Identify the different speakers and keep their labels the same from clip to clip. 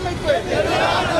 Speaker 1: கூட்டமைப்பு எதிரான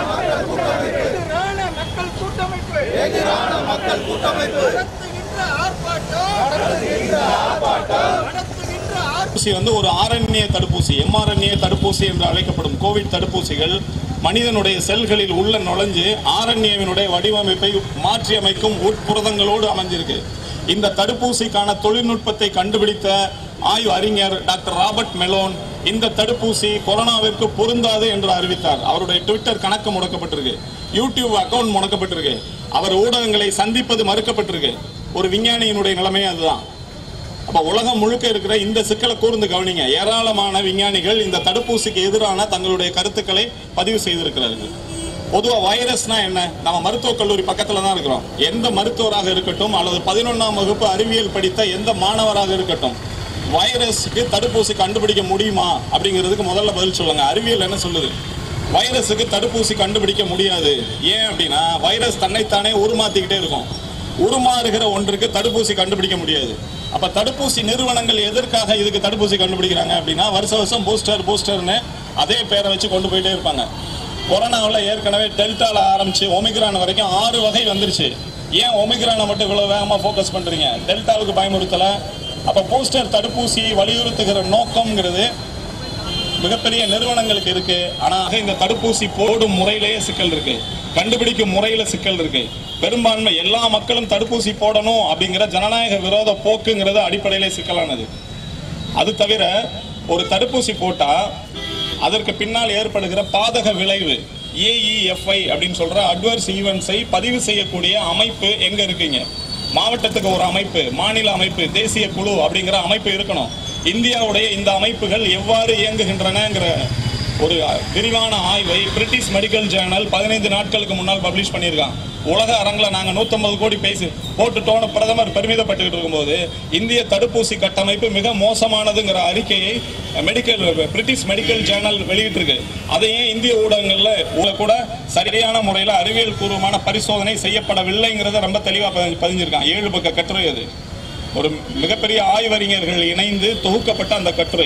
Speaker 1: மக்கள் கூட்டமைப்பு
Speaker 2: எதிரான மக்கள் கூட்டமைப்பு
Speaker 1: நடத்துகின்ற ஆர்ப்பாட்டம் நடத்துகின்ற ஆர்ப்பாட்டம் நடத்துகின்ற ஆர்ப்பாட்டம்
Speaker 3: தடுப்பூசி வந்து ஒரு ஆர்என்ஏ தடுப்பூசி எம்ஆர்என்ஏ தடுப்பூசி என்று அழைக்கப்படும் கோவிட் தடுப்பூசிகள் மனிதனுடைய செல்களில் உள்ள நுழைஞ்சு ஆர்என்ஏவினுடைய வடிவமைப்பை மாற்றி அமைக்கும் உட்புரதங்களோடு அமைஞ்சிருக்கு இந்த தடுப்பூசிக்கான தொழில்நுட்பத்தை கண்டுபிடித்த ஆய்வு அறிஞர் டாக்டர் ராபர்ட் மெலோன் இந்த தடுப்பூசி கொரோனாவிற்கு பொருந்தாது என்று அறிவித்தார் அவருடைய ட்விட்டர் கணக்கு முடக்கப்பட்டிருக்கு யூடியூப் அக்கவுண்ட் முடக்கப்பட்டிருக்கு அவர் ஊடகங்களை சந்திப்பது மறுக்கப்பட்டிருக்கு ஒரு விஞ்ஞானியினுடைய நிலைமை அதுதான் அப்ப உலகம் முழுக்க இருக்கிற இந்த சிக்கலை கூர்ந்து கவனிங்க ஏராளமான விஞ்ஞானிகள் இந்த தடுப்பூசிக்கு எதிரான தங்களுடைய கருத்துக்களை பதிவு செய்திருக்கிறார்கள் பொதுவா வைரஸ்னா என்ன நம்ம மருத்துவக் கல்லூரி பக்கத்துல தான் இருக்கிறோம் எந்த மருத்துவராக இருக்கட்டும் அல்லது பதினொன்றாம் வகுப்பு அறிவியல் படித்த எந்த மாணவராக இருக்கட்டும் வைரஸுக்கு தடுப்பூசி கண்டுபிடிக்க முடியுமா அப்படிங்கிறதுக்கு முதல்ல பதில் சொல்லுங்க அறிவியல் என்ன சொல்லுது வைரஸுக்கு தடுப்பூசி கண்டுபிடிக்க முடியாது ஏன் அப்படின்னா வைரஸ் தன்னைத்தானே உருமாத்திக்கிட்டே இருக்கும் உருமாறுகிற ஒன்றுக்கு தடுப்பூசி கண்டுபிடிக்க முடியாது அப்ப தடுப்பூசி நிறுவனங்கள் எதற்காக இதுக்கு தடுப்பூசி கண்டுபிடிக்கிறாங்க அப்படின்னா வருஷ வருஷம் பூஸ்டர் பூஸ்டர்னு அதே பேரை வச்சு கொண்டு போயிட்டே இருப்பாங்க கொரோனாவில் ஏற்கனவே டெல்டால ஆரம்பிச்சு ஒமிக்ரான் வரைக்கும் ஆறு வகை வந்துருச்சு ஏன் ஒமிக்ரானை மட்டும் இவ்வளவு வேகமா ஃபோக்கஸ் பண்றீங்க டெல்டாவுக்கு பயமுறுத்தல அப்ப பூஸ்டர் தடுப்பூசியை வலியுறுத்துகிற நோக்கம்ங்கிறது மிகப்பெரிய நிறுவனங்களுக்கு இருக்கு ஆனா இந்த தடுப்பூசி போடும் முறையிலேயே சிக்கல் இருக்கு கண்டுபிடிக்கும் முறையில சிக்கல் இருக்கு பெரும்பான்மை எல்லா மக்களும் தடுப்பூசி போடணும் அப்படிங்கிற ஜனநாயக விரோத போக்குங்கிறது அடிப்படையிலே சிக்கலானது அது தவிர ஒரு தடுப்பூசி போட்டா அதற்கு பின்னால் ஏற்படுகிற பாதக விளைவு ஏஇஎஃப்ஐ அப்படின்னு சொல்ற அட்வர்ஸ் ஈவெண்ட்ஸை பதிவு செய்யக்கூடிய அமைப்பு எங்க இருக்கீங்க மாவட்டத்துக்கு ஒரு அமைப்பு மாநில அமைப்பு தேசிய குழு அப்படிங்கிற அமைப்பு இருக்கணும் இந்தியாவுடைய இந்த அமைப்புகள் எவ்வாறு இயங்குகின்றனங்கிற ஒரு விரிவான ஆய்வை பிரிட்டிஷ் மெடிக்கல் ஜேர்னல் பதினைந்து நாட்களுக்கு முன்னால் பப்ளிஷ் பண்ணியிருக்கான் உலக அரங்கில் நாங்கள் நூற்றம்பது கோடி பேசி போட்டுட்டோன்னு பிரதமர் பெருமிதப்பட்டுக்கிட்டு இருக்கும்போது இந்திய தடுப்பூசி கட்டமைப்பு மிக மோசமானதுங்கிற அறிக்கையை மெடிக்கல் பிரிட்டிஷ் மெடிக்கல் ஜேர்னல் வெளியிட்டிருக்கு அதையே இந்திய ஊடகங்களில் கூட சரியான முறையில் அறிவியல் பூர்வமான பரிசோதனை செய்யப்படவில்லைங்கிறத ரொம்ப தெளிவாக பதிஞ்சிருக்கான் ஏழு பக்க கட்டுரை அது ஒரு மிகப்பெரிய ஆய்வறிஞர்கள் இணைந்து தொகுக்கப்பட்ட அந்த கட்டுரை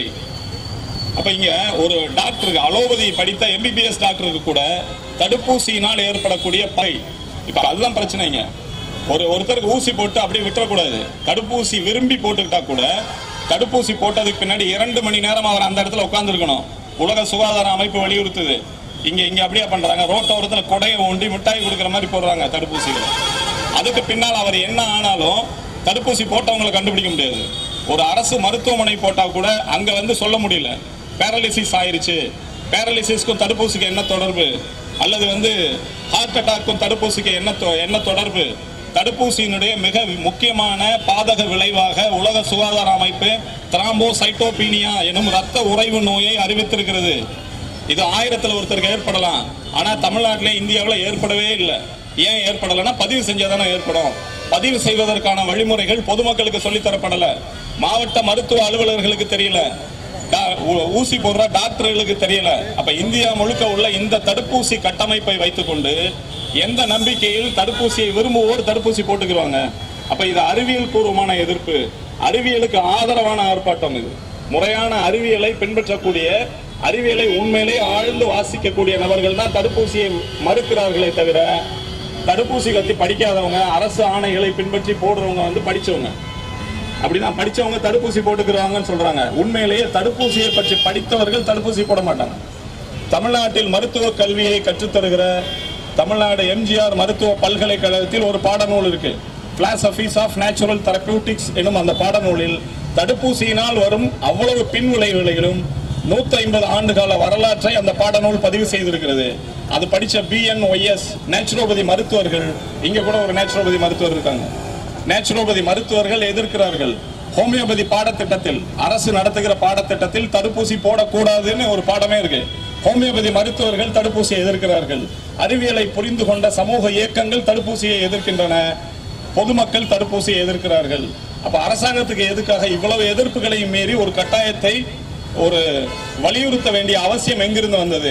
Speaker 3: அப்ப இங்க ஒரு டாக்டருக்கு அலோபதி படித்த எம்பிபிஎஸ் டாக்டருக்கு கூட தடுப்பூசியினால் ஏற்படக்கூடிய பை இப்ப அதுதான் பிரச்சனைங்க ஒரு ஒருத்தருக்கு ஊசி போட்டு அப்படியே விட்டுறக்கூடாது தடுப்பூசி விரும்பி போட்டுக்கிட்டா கூட தடுப்பூசி போட்டதுக்கு பின்னாடி இரண்டு மணி நேரம் அவர் அந்த இடத்துல உட்கார்ந்துருக்கணும் உலக சுகாதார அமைப்பு வலியுறுத்துது இங்க இங்க அப்படியே பண்றாங்க ரோட்டோரத்துல கொடையை ஒண்டி மிட்டாய் கொடுக்குற மாதிரி போடுறாங்க தடுப்பூசிகளை அதுக்கு பின்னால் அவர் என்ன ஆனாலும் தடுப்பூசி போட்டவங்களை கண்டுபிடிக்க முடியாது ஒரு அரசு மருத்துவமனை போட்டா கூட அங்க வந்து சொல்ல முடியல பேரலிசிஸ் ஆயிருச்சு பேரலிசிஸ்க்கும் தடுப்பூசிக்கு என்ன தொடர்பு அல்லது வந்து ஹார்ட் அட்டாக்கும் தடுப்பூசிக்கு என்ன தொ- என்ன தொடர்பு தடுப்பூசியினுடைய மிக முக்கியமான பாதக விளைவாக உலக சுகாதார அமைப்பு திராம்போசைட்டோபீனியா எனும் இரத்த உறைவு நோயை அறிவித்திருக்கிறது இது ஆயிரத்துல ஒருத்தருக்கு ஏற்படலாம் ஆனா தமிழ்நாட்டிலே இந்தியாவில் ஏற்படவே இல்லை ஏன் ஏற்படலைன்னா பதிவு செஞ்சாதானே ஏற்படும் பதிவு செய்வதற்கான வழிமுறைகள் பொதுமக்களுக்கு சொல்லித் தரப்படல மாவட்ட மருத்துவ அலுவலர்களுக்கு தெரியல டா- ஊ- ஊசி போடுற டாக்டர்களுக்கு தெரியல அப்ப இந்தியா முழுக்க உள்ள இந்த தடுப்பூசி கட்டமைப்பை வைத்துக்கொண்டு எந்த நம்பிக்கையில் தடுப்பூசியை விரும்புவோர் தடுப்பூசி போட்டுக்குவாங்க அப்ப இது அறிவியல் பூர்வமான எதிர்ப்பு அறிவியலுக்கு ஆதரவான ஆர்ப்பாட்டம் இது முறையான அறிவியலை பின்பற்றக்கூடிய அறிவியலை உண்மையிலே ஆழ்ந்து வாசிக்கக்கூடிய நபர்கள் தான் தடுப்பூசியை மறுக்கிறார்களே தவிர தடுப்பூசி பத்தி படிக்காதவங்க அரசு ஆணைகளை பின்பற்றி போடுறவங்க வந்து படிச்சவங்க அப்படிதான் படிச்சவங்க தடுப்பூசி போட்டுக்கிறாங்கன்னு சொல்றாங்க உண்மையிலேயே தடுப்பூசியை பற்றி படித்தவர்கள் தடுப்பூசி போட மாட்டாங்க தமிழ்நாட்டில் மருத்துவ கல்வியை கற்றுத்தருகிற தமிழ்நாடு எம்ஜிஆர் மருத்துவ பல்கலைக்கழகத்தில் ஒரு பாடநூல் இருக்கு பிலாசபிஸ் ஆஃப் நேச்சுரல் தெரபியூட்டிக்ஸ் எனும் அந்த பாடநூலில் தடுப்பூசியினால் வரும் அவ்வளவு பின் விளைவுகளையும் நூத்தி ஐம்பது ஆண்டுகால வரலாற்றை அந்த பாடநூல் பதிவு செய்திருக்கிறது அது படிச்ச பிஎன்ஒய்எஸ் நேச்சுரோபதி மருத்துவர்கள் இங்க கூட ஒரு நேச்சுரோபதி மருத்துவர் இருக்காங்க நேச்சுரோபதி மருத்துவர்கள் எதிர்க்கிறார்கள் ஹோமியோபதி பாடத்திட்டத்தில் அரசு நடத்துகிற பாடத்திட்டத்தில் தடுப்பூசி போடக்கூடாதுன்னு ஒரு பாடமே இருக்கு ஹோமியோபதி மருத்துவர்கள் தடுப்பூசியை எதிர்க்கிறார்கள் அறிவியலை புரிந்து கொண்ட சமூக இயக்கங்கள் தடுப்பூசியை எதிர்க்கின்றன பொதுமக்கள் தடுப்பூசியை எதிர்க்கிறார்கள் அப்ப அரசாங்கத்துக்கு எதுக்காக இவ்வளவு எதிர்ப்புகளையும் மீறி ஒரு கட்டாயத்தை ஒரு வலியுறுத்த வேண்டிய அவசியம் எங்கிருந்து வந்தது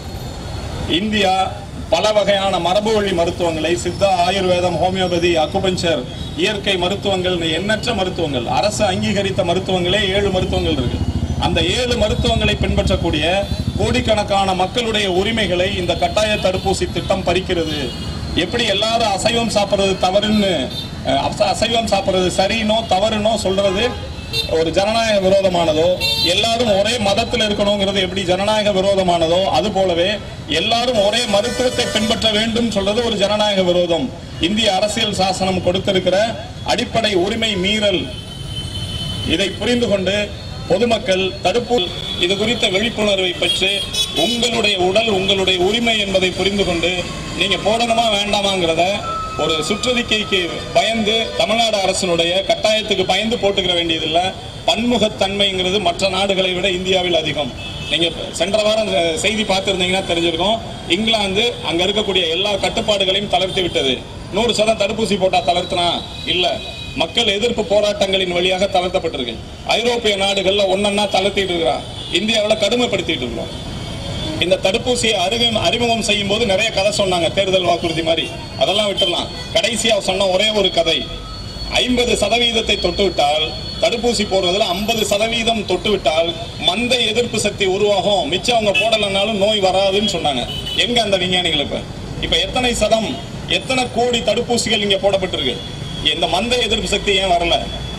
Speaker 3: இந்தியா பல வகையான மரபு வழி மருத்துவங்களை சித்தா ஆயுர்வேதம் ஹோமியோபதி அக்குபஞ்சர் இயற்கை மருத்துவங்கள் எண்ணற்ற மருத்துவங்கள் அரசு அங்கீகரித்த மருத்துவங்களே ஏழு மருத்துவங்கள் இருக்கு அந்த ஏழு மருத்துவங்களை பின்பற்றக்கூடிய கோடிக்கணக்கான மக்களுடைய உரிமைகளை இந்த கட்டாய தடுப்பூசி திட்டம் பறிக்கிறது எப்படி எல்லாரும் அசைவம் சாப்பிடுறது தவறுன்னு அஹ், அச- அசைவம் சாப்பிடுறது சரினோ தவறுனோ சொல்றது ஒரு ஜனநாயக விரோதமானதோ எல்லாரும் ஒரே மதத்தில் இருக்கணுங்கிறது எப்படி ஜனநாயக விரோதமானதோ அது போலவே எல்லாரும் ஒரே மருத்துவத்தை பின்பற்ற வேண்டும் சொல்றது ஒரு ஜனநாயக விரோதம் இந்திய அரசியல் சாசனம் கொடுத்திருக்கிற அடிப்படை உரிமை மீறல் இதை புரிந்து கொண்டு பொதுமக்கள் தடுப்பு இது குறித்த விழிப்புணர்வை பெற்று உங்களுடைய உடல் உங்களுடைய உரிமை என்பதை புரிந்து கொண்டு நீங்க போடணுமா வேண்டாமாங்கிறத ஒரு சுற்றறிக்கைக்கு பயந்து தமிழ்நாடு அரசினுடைய கட்டாயத்துக்கு பயந்து போட்டுக்கிற வேண்டியதில்லை பன்முகத்தன்மைங்கிறது மற்ற நாடுகளை விட இந்தியாவில் அதிகம் நீங்க சென்ற வாரம் இந்த செய்தி பார்த்திருந்தீங்கன்னா தெரிஞ்சிருக்கும் இங்கிலாந்து அங்க இருக்கக்கூடிய எல்லா கட்டுப்பாடுகளையும் தளர்த்தி விட்டது நூறு சதம் தடுப்பூசி போட்டா தளர்த்தினா இல்ல மக்கள் எதிர்ப்பு போராட்டங்களின் வழியாக தளர்த்தப்பட்டிருக்கு ஐரோப்பிய நாடுகள்ல ஒன்னொன்னா தளர்த்திட்டு இருக்கிறான் இந்தியாவில் கடுமைப்படுத்திட்டு இருக்கிறோம் இந்த தடுப்பூசியை அறிமுகம் அறிமுகம் செய்யும் போது நிறைய கதை சொன்னாங்க தேர்தல் வாக்குறுதி மாதிரி அதெல்லாம் விட்டுறலாம் கடைசியா சொன்ன ஒரே ஒரு கதை ஐம்பது சதவீதத்தை தொட்டுவிட்டால் தடுப்பூசி போடுறதுல ஐம்பது சதவீதம் தொட்டுவிட்டால் மந்த எதிர்ப்பு சக்தி உருவாகும் மிச்சம் அவங்க போடலைன்னாலும் நோய் வராதுன்னு சொன்னாங்க எங்க அந்த விஞ்ஞானிகள் இப்ப இப்ப எத்தனை சதம் எத்தனை கோடி தடுப்பூசிகள் இங்க போடப்பட்டிருக்கு இந்த மந்த எதிர்ப்பு சக்தி ஏன் வரல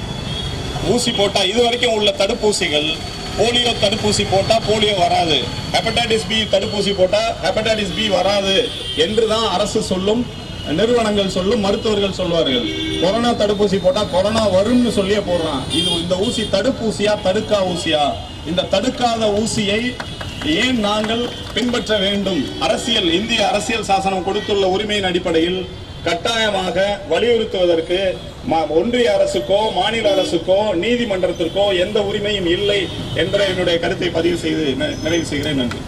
Speaker 3: ஊசி போட்டா இது வரைக்கும் உள்ள தடுப்பூசிகள் போலியோ தடுப்பூசி போட்டா போலியோ வராது ஹெப்படைட்டிஸ் பி தடுப்பூசி போட்டா ஹெப்படைட்டிஸ் பி வராது என்று தான் அரசு சொல்லும் நிறுவனங்கள் சொல்லும் மருத்துவர்கள் சொல்வார்கள் கொரோனா தடுப்பூசி போட்டா கொரோனா வரும்னு சொல்லியே போடுறான் இது இந்த ஊசி தடுப்பூசியா தடுக்கா ஊசியா இந்த தடுக்காத ஊசியை ஏன் நாங்கள் பின்பற்ற வேண்டும் அரசியல் இந்திய அரசியல் சாசனம் கொடுத்துள்ள உரிமையின் அடிப்படையில் கட்டாயமாக வலியுறுத்துவதற்கு ம- ஒன்றிய அரசுக்கோ மாநில அரசுக்கோ நீதிமன்றத்திற்கோ எந்த உரிமையும் இல்லை என்ற என்னுடைய கருத்தை பதிவு செய்து நி- நிறைவு செய்கிறேன் நன்றி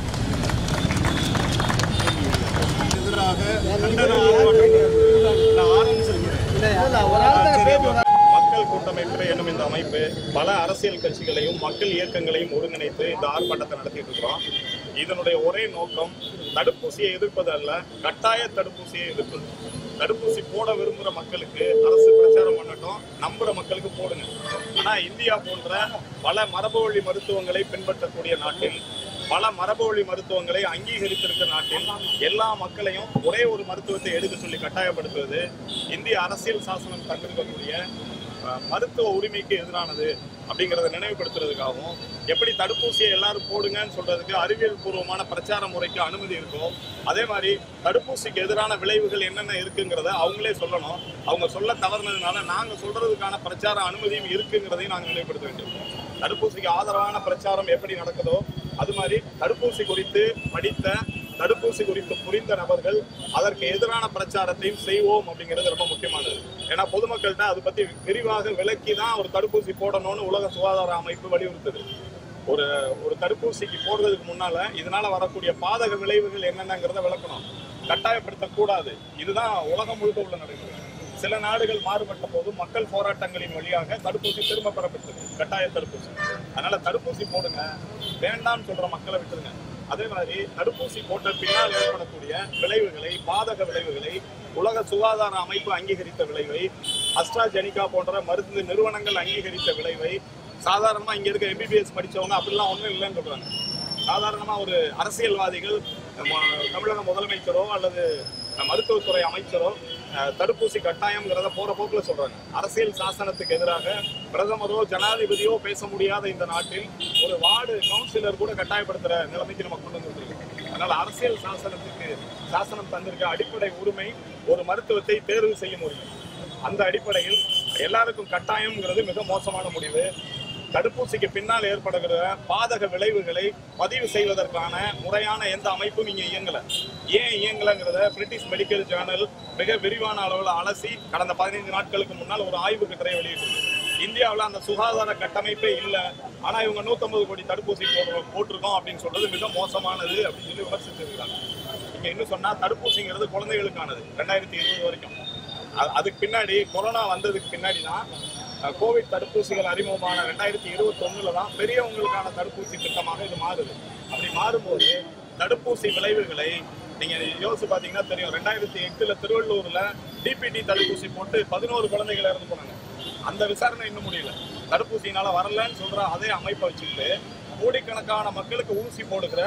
Speaker 3: மக்கள் கூட்டமைப்பு என்னும் இந்த அமைப்பு பல அரசியல் கட்சிகளையும் மக்கள் இயக்கங்களையும் ஒருங்கிணைத்து இந்த ஆர்ப்பாட்டத்தை நடத்திட்டு இருக்கிறோம் இதனுடைய ஒரே நோக்கம் தடுப்பூசியை எதிர்ப்பது அல்ல கட்டாய தடுப்பூசியை எதிர்ப்பது தடுப்பூசி போட விரும்புகிற மக்களுக்கு அரசு பிரச்சாரம் பண்ணட்டும் நம்புற மக்களுக்கு போடுங்க ஆனா இந்தியா போன்ற பல மரபு வழி மருத்துவங்களை பின்பற்றக்கூடிய நாட்டில் பல மரபு வழி மருத்துவங்களை அங்கீகரித்திருக்கிற நாட்டில் எல்லா மக்களையும் ஒரே ஒரு மருத்துவத்தை எடுக்க சொல்லி கட்டாயப்படுத்துவது இந்திய அரசியல் சாசனம் தந்திருக்கக்கூடிய அஹ், மருத்துவ உரிமைக்கு எதிரானது அப்படிங்கறத நினைவுபடுத்துறதுக்காகவும் எப்படி தடுப்பூசியை எல்லாரும் போடுங்கன்னு சொல்றதுக்கு அறிவியல் பூர்வமான பிரச்சார முறைக்கு அனுமதி இருக்கோ அதே மாதிரி தடுப்பூசிக்கு எதிரான விளைவுகள் என்னென்ன இருக்குங்கிறத அவங்களே சொல்லணும் அவங்க சொல்ல தவறுனதுனால நாங்க சொல்றதுக்கான பிரச்சார அனுமதியும் இருக்குங்கிறதையும் நாங்க நினைவுபடுத்த வேண்டியிருக்கோம் தடுப்பூசிக்கு ஆதரவான பிரச்சாரம் எப்படி நடக்குதோ அது மாதிரி தடுப்பூசி குறித்து படித்த தடுப்பூசி குறித்து புரிந்த நபர்கள் அதற்கு எதிரான பிரச்சாரத்தையும் செய்வோம் அப்படிங்கிறது ரொம்ப முக்கியமானது ஏன்னா பொதுமக்கள்கிட்ட அதை பத்தி விரிவாக விளக்கி தான் ஒரு தடுப்பூசி போடணும்னு உலக சுகாதார அமைப்பு வலியுறுத்துது ஒரு ஒரு தடுப்பூசிக்கு போடுறதுக்கு முன்னால இதனால வரக்கூடிய பாதக விளைவுகள் என்னென்னங்கிறத விளக்கணும் கட்டாயப்படுத்தக்கூடாது இதுதான் உலகம் முழுக்க உள்ள நடைமுறை சில நாடுகள் மாறுபட்ட போது மக்கள் போராட்டங்களின் வழியாக தடுப்பூசி திரும்ப பெறப்பட்டது கட்டாய தடுப்பூசி அதனால தடுப்பூசி போடுங்க வேண்டாம்னு சொல்ற மக்களை விட்டுருங்க அதே மாதிரி தடுப்பூசி போட்ட பின்னால் ஏற்படக்கூடிய விளைவுகளை பாதக விளைவுகளை உலக சுகாதார அமைப்பு அங்கீகரித்த விளைவை அஸ்ட்ராஜெனிகா போன்ற மருந்து நிறுவனங்கள் அங்கீகரித்த விளைவை சாதாரணமா இங்க இருக்க எம்பிபிஎஸ் படிச்சவங்க அப்படிலாம் ஒண்ணும் இல்லைன்னு சொல்றாங்க சாதாரணமா ஒரு அரசியல்வாதிகள் ம- தமிழக முதலமைச்சரோ அல்லது மருத்துவத்துறை அமைச்சரோ அஹ், தடுப்பூசி கட்டாயம்ங்கிறத போற போக்குல சொல்றாங்க அரசியல் சாசனத்துக்கு எதிராக பிரதமரோ ஜனாதிபதியோ பேச முடியாத இந்த நாட்டில் ஒரு வார்டு கவுன்சிலர் கூட கட்டாயப்படுத்துற நிலைமைக்கு நம்ம கொண்டு வந்துருக்கோம் அதனால அரசியல் சாசனத்துக்கு சாசனம் தந்திருக்க அடிப்படை உரிமை ஒரு மருத்துவத்தை தேர்வு செய்யும் உரிமை அந்த அடிப்படையில் எல்லாருக்கும் கட்டாயம்ங்கிறது மிக மோசமான முடிவு தடுப்பூசிக்கு பின்னால் ஏற்படுகிற பாதக விளைவுகளை பதிவு செய்வதற்கான முறையான எந்த அமைப்பும் இங்க இயங்கல ஏன் இயங்கலங்கிறத பிரிட்டிஷ் மெடிக்கல் ஜேர்னல் மிக விரிவான அளவில் அலசி கடந்த பதினைந்து நாட்களுக்கு முன்னால் ஒரு ஆய்வு கட்டுரை வெளியிட்டிருக்கு இந்தியாவில் அந்த சுகாதார கட்டமைப்பே இல்லை ஆனா இவங்க 150 கோடி தடுப்பூசி போடுறோம் போட்டிருக்கோம் அப்படின்னு சொல்றது மிக மோசமானது அப்படின்னு சொல்லி விமர்சிச்சிருக்காங்க இங்க இன்னும் சொன்னா தடுப்பூசிங்கிறது குழந்தைகளுக்கானது ரெண்டாயிரத்தி இருபது வரைக்கும் அ- அதுக்கு பின்னாடி கொரோனா வந்ததுக்கு பின்னாடி தான் அஹ், கோவிட் தடுப்பூசிகள் அறிமுகமான ரெண்டாயிரத்தி இருபத்தி ஒண்ணுல தான் பெரியவங்களுக்கான தடுப்பூசி திட்டமாக இது மாறுது அப்படி மாறும்போது தடுப்பூசி விளைவுகளை நீங்க யோசிச்சு பாத்தீங்கன்னா தெரியும் ரெண்டாயிரத்தி எட்டுல திருவள்ளூர்ல டிபிடி தடுப்பூசி போட்டு பதினோரு குழந்தைகள் இறந்து போனாங்க அந்த விசாரணை இன்னும் முடியல தடுப்பூசினால வரலன்னு சொல்ற அதே அமைப்பை வச்சுக்கிட்டு கோடிக்கணக்கான மக்களுக்கு ஊசி போடுகிற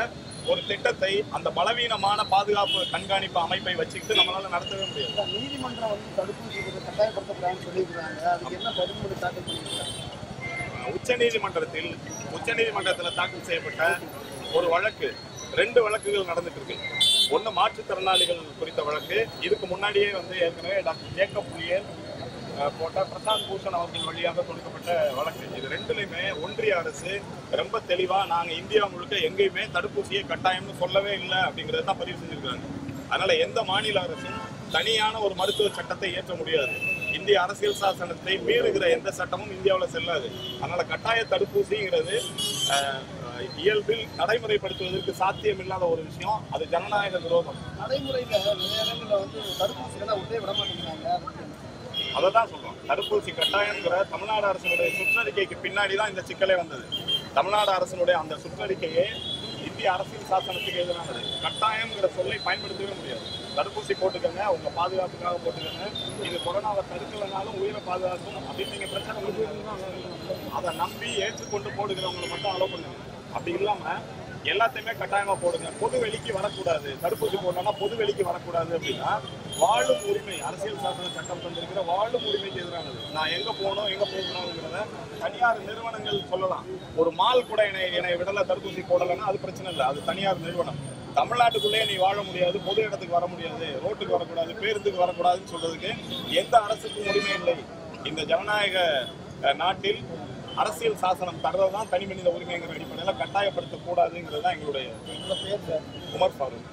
Speaker 3: ஒரு திட்டத்தை அந்த பலவீனமான பாதுகாப்பு கண்காணிப்பு அமைப்பை வச்சுக்கிட்டு நம்மளால நடத்தவே முடியாது
Speaker 2: நீதிமன்றம் வந்து தடுப்பூசி கட்டாயப்படுத்தப்படாதுன்னு சொல்லியிருக்கிறாங்க அதுக்கு என்ன பதிமூணு தாக்கல் பண்ணியிருக்காங்க
Speaker 3: உச்ச நீதிமன்றத்தில் உச்ச நீதிமன்றத்தில் தாக்கல் செய்யப்பட்ட ஒரு வழக்கு ரெண்டு வழக்குகள் நடந்துட்டு இருக்கு ஒன்று மாற்றுத்திறனாளிகள் குறித்த வழக்கு இதுக்கு முன்னாடியே வந்து ஏற்கனவே டாக்டர் ஜேக்கப் புலியல் அஹ், போட்ட பிரசாந்த் பூஷன் அவர்கள் வழியாக தொடுக்கப்பட்ட வழக்கு இது ரெண்டுலையுமே ஒன்றிய அரசு ரொம்ப தெளிவா நாங்க இந்தியா முழுக்க எங்கேயுமே தடுப்பூசியை கட்டாயம்னு சொல்லவே இல்லை அப்படிங்கறத தான் பதிவு செஞ்சிருக்காங்க அதனால எந்த மாநில அரசும் தனியான ஒரு மருத்துவ சட்டத்தை இயற்ற முடியாது இந்திய அரசியல் சாசனத்தை மீறுகிற எந்த சட்டமும் இந்தியாவில் செல்லாது அதனால கட்டாய தடுப்பூசிங்கிறது அஹ், இயல்பில் நடைமுறைப்படுத்துவதற்கு சாத்தியம் இல்லாத ஒரு விஷயம் அது ஜனநாயக விரோதம்
Speaker 2: நடைமுறையில நிறைய இடங்கள்ல வந்து தடுப்பூசிகளை உள்ளே விட மாட்டேங்கிறாங்க அதுக்கு என்ன?
Speaker 3: அதை தான் சொல்றோம் தடுப்பூசி கட்டாயங்கிற தமிழ்நாடு அரசினுடைய சுற்றறிக்கைக்கு பின்னாடி தான் இந்த சிக்கலே வந்தது தமிழ்நாடு அரசினுடைய அந்த சுற்றறிக்கையே இந்திய அரசியல் சாசனத்துக்கு எதிரானது கட்டாயம்ங்கிற சொல்லை பயன்படுத்தவே முடியாது தடுப்பூசி போட்டுக்கங்க உங்க பாதுகாப்புக்காக போட்டுக்கங்க இது கொரோனாவை தடுக்கலைனாலும் உயிரை பாதுகாக்கும் அப்படின்னு நீங்க பிரச்சனை பண்ணுங்க அதை நம்பி ஏற்றுக்கொண்டு போடுகிறவங்களை மட்டும் அலோவ் பண்ணுங்க அப்படி இல்லாம எல்லாத்தையுமே கட்டாயமா போடுங்க பொது வெளிக்கு வரக்கூடாது தடுப்பூசி போடணும்னா பொது வெளிக்கு வரக்கூடாது அப்படின்னா வாழும் உரிமை அரசியல் சாசன சட்டம் தந்திருக்கிற வாழும் உரிமைக்கு எதிரானது நான் எங்க போகணும் எங்க போகணுங்கிறத தனியார் நிறுவனங்கள் சொல்லலாம் ஒரு மால் கூட என்னை என்னை விடல தடுப்பூசி போடலைன்னா அது பிரச்சனை இல்லை அது தனியார் நிறுவனம் தமிழ்நாட்டுக்குள்ளேயே நீ வாழ முடியாது பொது இடத்துக்கு வர முடியாது ரோட்டுக்கு வரக்கூடாது பேருந்துக்கு வரக்கூடாதுன்னு சொல்றதுக்கு எந்த அரசுக்கும் உரிமை இல்லை இந்த ஜனநாயக அஹ், நாட்டில் அரசியல் சாசனம் தர்றதுதான் தனி மனித உரிமைங்கிற அடிப்படையில் கட்டாயப்படுத்தக்கூடாதுங்கிறது தான் எங்களுடைய
Speaker 2: உங்க பேர் சார்
Speaker 3: உமர் ஃபாரூக்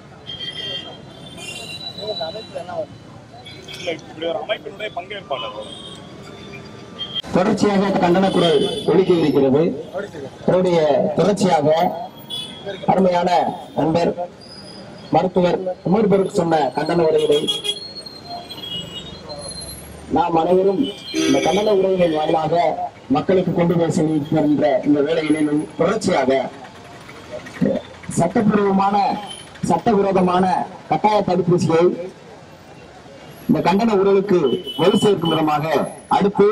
Speaker 2: நீங்க இந்த அமைப்புல என்ன வரும்
Speaker 3: இல்லை இப்படி ஒரு அமைப்பினுடைய பங்கேற்பாளர் அவர்.
Speaker 4: தொடர்ச்சியாக கண்டன குரல் ஒலிக்க இருக்கிறது அதனுடைய தொடர்ச்சியாக அருமையான நண்பர் மருத்துவர் உமர் பருக் சொன்ன கண்டன உரையினை நாம் அனைவரும் இந்த கண்டன உரைகளின் வாயிலாக மக்களுக்கு கொண்டு போய் செல்கின்ற இந்த வேலையிலும் தொடர்ச்சியாக சட்டப்பூர்வமான சட்டவிரோதமான கட்டாய தடுப்பூசியை இந்த கண்டன உறவுக்கு வலு சேர்க்கும் விதமாக அடுத்து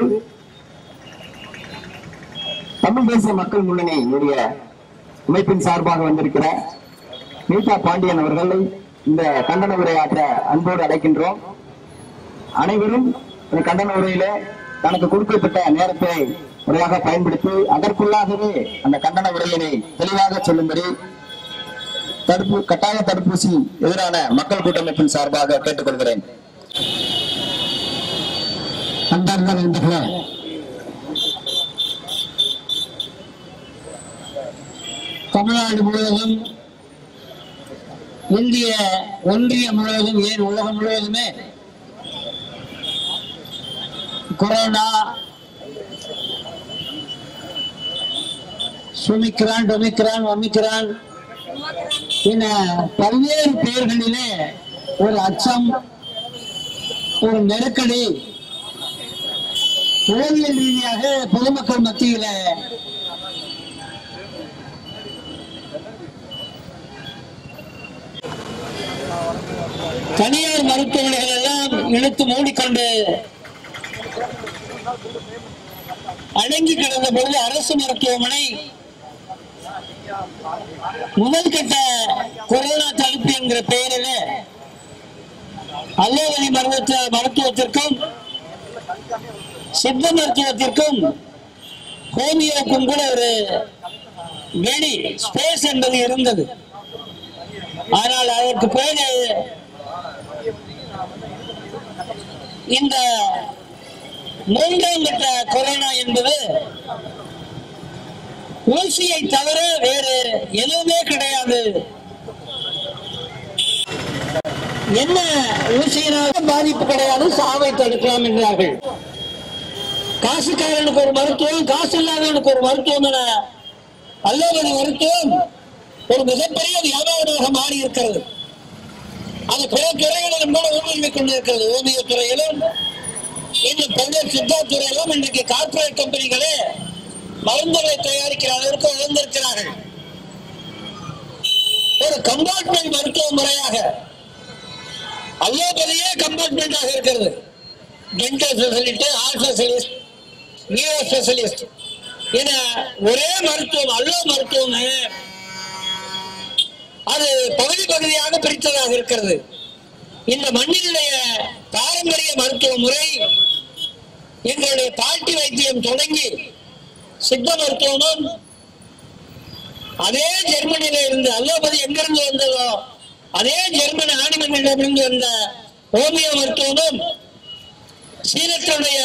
Speaker 4: தமிழ் தேசிய மக்கள் முன்னணியினுடைய அமைப்பின் சார்பாக வந்திருக்கிற நீதா பாண்டியன் அவர்களை இந்த கண்டன உரையாற்ற அன்போடு அழைக்கின்றோம் அனைவரும் இந்த கண்டன உரையில தனக்கு கொடுக்கப்பட்ட நேரத்தை முறையாக பயன்படுத்தி அதற்குள்ளாகவே அந்த கண்டன உரையினை தெளிவாக சொல்லும்படி தடுப்பு கட்டாய தடுப்பூசி எதிரான மக்கள் கூட்டமைப்பின் சார்பாக கேட்டுக்கொள்கிறேன் அன்பார்ந்த நண்பர்களே தமிழ்நாடு முழுவதும் இந்திய ஒன்றிய முழுவதும் ஏன் உலகம் முழுவதுமே கொரோனா சுமிக்ரான் டொமிக்ரான் ஒமிக்ரான் என பல்வேறு பெயர்களிலே ஒரு அச்சம் ஒரு நெருக்கடி உளவியல் ரீதியாக பொதுமக்கள் மத்தியில தனியார் மருத்துவமனைகள் எல்லாம் இழுத்து மூடிக்கொண்டு அடங்கி கிடந்த பொழுது அரசு மருத்துவமனை முதல் கட்ட கொரோனா தடுப்பு என்கிற பெயரில் அல்லோவதி மருத்துவ மருத்துவத்திற்கும் சித்த மருத்துவத்திற்கும் ஹோமியோக்கும் கூட ஒரு வெளி ஸ்பேஸ் என்பது இருந்தது ஆனால் அதற்கு பிறகு இந்த மூன்றாம் கட்ட கொரோனா என்பது ஊசியை தவிர வேறு எதுவுமே கிடையாது என்ன ஊசியினால பாதிப்பு கிடையாது சாவை தடுக்கலாம் என்றார்கள் காசுக்காரனுக்கு ஒரு மருத்துவம் காசு இல்லாதவனுக்கு ஒரு மருத்துவம் என அல்லவதி மருத்துவம் ஒரு மிகப்பெரிய வியாபாரமாக மாறி இருக்கிறது அது பிற துறைகளிலும் கூட ஊடுருவிக் கொண்டிருக்கிறது ஓவிய துறையிலும் இன்னும் பல்வேறு சித்தா துறையிலும் இன்றைக்கு கார்ப்பரேட் கம்பெனிகளே மருந்துகளை தயாரிக்கிற அளவிற்கு உயர்ந்திருக்கிறார்கள் ஒரு கம்பார்ட்மெண்ட் மருத்துவ முறையாக அலோபதியே கம்பார்ட்மெண்டாக இருக்கிறது dental specialist heart specialist neuro specialist என ஒரே மருத்துவம் அல்லோ மருத்துவம்
Speaker 5: அது பகுதி பகுதியாக பிரித்ததாக இருக்கிறது இந்த மண்ணினுடைய பாரம்பரிய மருத்துவ முறை எங்களுடைய பாட்டி வைத்தியம் தொடங்கி சித்த மருத்துவமும் அதே ஜெர்மனியில இருந்து அலோபதி எங்கிருந்து வந்ததோ அதே ஜெர்மன் ஆணிமனிடமிருந்து வந்த ஹோமியோ மருத்துவமும் சீனத்தினுடைய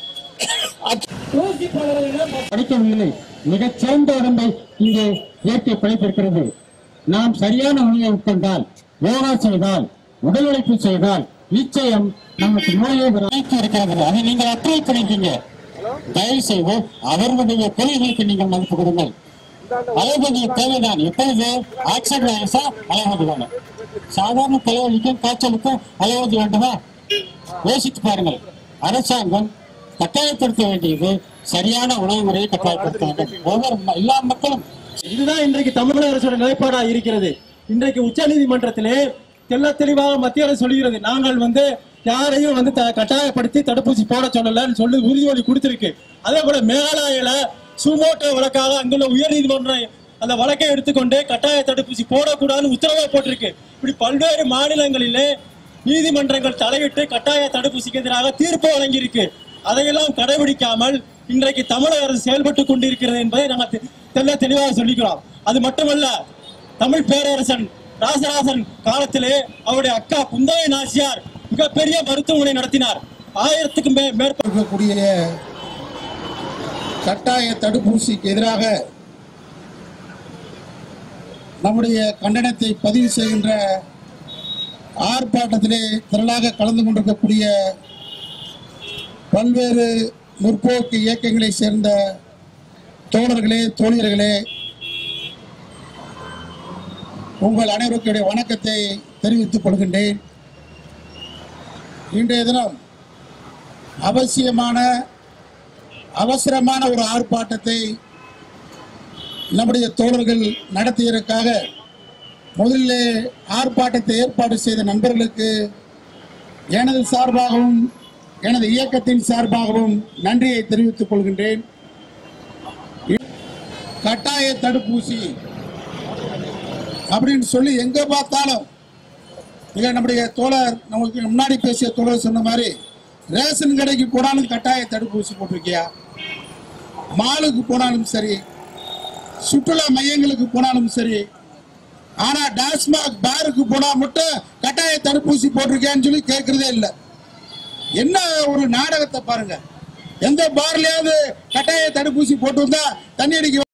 Speaker 6: படிக்கவில்லை மிகச் சிறந்த உடம்பை இங்கே இயற்கை படைத்திருக்கிறது நாம் சரியான உணவை உட்கொண்டால் யோகா செய்தால் உடல் உழைப்பு செய்தால் நிச்சயம் நமக்கு நோயை வர வாய்ப்பு இருக்கிறது அதை நீங்கள் அப்ளை பண்ணிட்டீங்க தயவு செய்து அவர்களுடைய கொள்கைகளுக்கு நீங்கள் மதிப்பு கொடுங்கள் அலோபதி தேவைதான் எப்பொழுது ஆக்சிடென்ட் ஆயிடுச்சா அலோபதி வேணும் சாதாரண தலைவலிக்கும் காய்ச்சலுக்கும் அலோபதி வேண்டுமா யோசித்து பாருங்கள் அரசாங்கம் கட்டாயப்படுத்த வேண்டியது சரியான உணவு முறையை கட்டாயப்படுத்த வேண்டும் ஒவ்வொரு ம- எல்லா மக்களும்
Speaker 7: இதுதான் இன்றைக்கு தமிழக அரசோட நிலைப்பாடா இருக்கிறது இன்றைக்கு உச்ச நீதிமன்றத்திலே தெள்ள தெளிவாக மத்திய அரசு சொல்கிறது நாங்கள் வந்து யாரையும் வந்து த- கட்டாயப்படுத்தி தடுப்பூசி போட சொல்லலன்னு சொல்லி உறுதிமொழி கொடுத்திருக்கு அதே போல மேகாலயில சுமோட்டோ வழக்காக அங்குள்ள உயர் நீதிமன்றம் அந்த வழக்கை எடுத்துக்கொண்டு கட்டாய தடுப்பூசி போடக்கூடாதுன்னு உத்தரவை போட்டிருக்கு இப்படி பல்வேறு மாநிலங்களிலே நீதிமன்றங்கள் தலையிட்டு கட்டாய தடுப்பூசிக்கு எதிராக தீர்ப்பு வழங்கியிருக்கு அதையெல்லாம் கடைபிடிக்காமல் இன்றைக்கு தமிழக அரசு செயல்பட்டு கொண்டிருக்கிறது என்பதை நாங்கள் தெ- தெள்ள தெளிவாக சொல்லிக்கிறோம் அது மட்டுமல்ல தமிழ் பேரரசன் ராசராசன் காலத்திலே அவருடைய அக்கா குந்தவை நாச்சியார் மிகப்பெரிய மருத்துவமனை நடத்தினார் ஆயிரத்துக்கும் மே- மேற்பட்ட
Speaker 8: இருக்கக்கூடிய கட்டாய தடுப்பூசிக்கு எதிராக நம்முடைய கண்டனத்தை பதிவு செய்கின்ற ஆர்ப்பாட்டத்திலே திரளாக கலந்து கொண்டிருக்கக்கூடிய பல்வேறு முற்போக்கு இயக்கங்களை சேர்ந்த தோழர்களே தோழியர்களே உங்கள் அனைவருக்கும் என்னுடைய வணக்கத்தை தெரிவித்துக் கொள்கின்றேன் இன்றைய தினம் அவசியமான அவசரமான ஒரு ஆர்ப்பாட்டத்தை நம்முடைய தோழர்கள் நடத்தியதற்காக முதலிலே ஆர்ப்பாட்டத்தை ஏற்பாடு செய்த நண்பர்களுக்கு எனது சார்பாகவும் எனது இயக்கத்தின் சார்பாகவும் நன்றியை தெரிவித்துக் கொள்கின்றேன் கட்டாய தடுப்பூசி அப்படின்னு சொல்லி எங்க பார்த்தாலும் இங்க நம்முடைய தோழர் நமக்கு முன்னாடி பேசிய தோழர் சொன்ன மாதிரி ரேஷன் கடைக்கு போனாலும் கட்டாய தடுப்பூசி போட்டிருக்கியா மாலுக்கு போனாலும் சரி சுற்றுலா மையங்களுக்கு போனாலும் சரி ஆனா டாஸ்மாக் பாருக்கு போனா மட்டும் கட்டாய தடுப்பூசி போட்டிருக்கியான்னு சொல்லி கேட்கறதே இல்லை என்ன ஒரு நாடகத்தை பாருங்க எந்த பார்லயாவது கட்டாய தடுப்பூசி போட்டு வந்தா தண்ணி அடிக்க